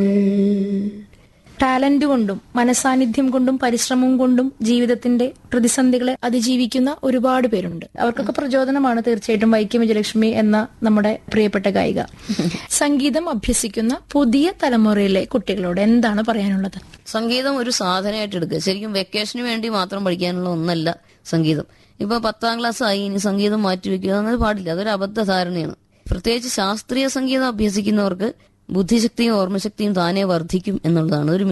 talent കൊണ്ടും മനസാന്നിധ്യം കൊണ്ടും പരിശ്രമം കൊണ്ടും ജീവിതത്തിന്റെ പ്രതിസന്ധികളെ അതിജീവിക്കുന്ന ഒരുപാട് പേരുണ്ട് അവർക്കൊക്കെ പ്രചോദനമാണ് തീർച്ചയായിട്ടും വൈക്കം വിജയലക്ഷ്മി എന്ന നമ്മുടെ പ്രിയപ്പെട്ട ഗായിക സംഗീതം അഭ്യസിക്കുന്ന പുതിയ തലമുറയിലെ കുട്ടികളോട് എന്താണ് പറയാനുള്ളത് സംഗീതം ഒരു സാധനമായിട്ട് എടുക്കുക ശരിക്കും വെക്കേഷന് വേണ്ടി മാത്രം പഠിക്കാനുള്ള ഒന്നല്ല സംഗീതം ഇപ്പൊ പത്താം ക്ലാസ് ആയി ഇനി സംഗീതം മാറ്റിവെക്കുക എന്നത് പാടില്ല അതൊരു അബദ്ധ ധാരണയാണ് പ്രത്യേകിച്ച് ശാസ്ത്രീയ സംഗീതം അഭ്യസിക്കുന്നവർക്ക് ബുദ്ധിശക്തിയും ഓർമ്മശക്തിയും താനെ വർദ്ധിക്കും എന്നുള്ളതാണ് ഒരു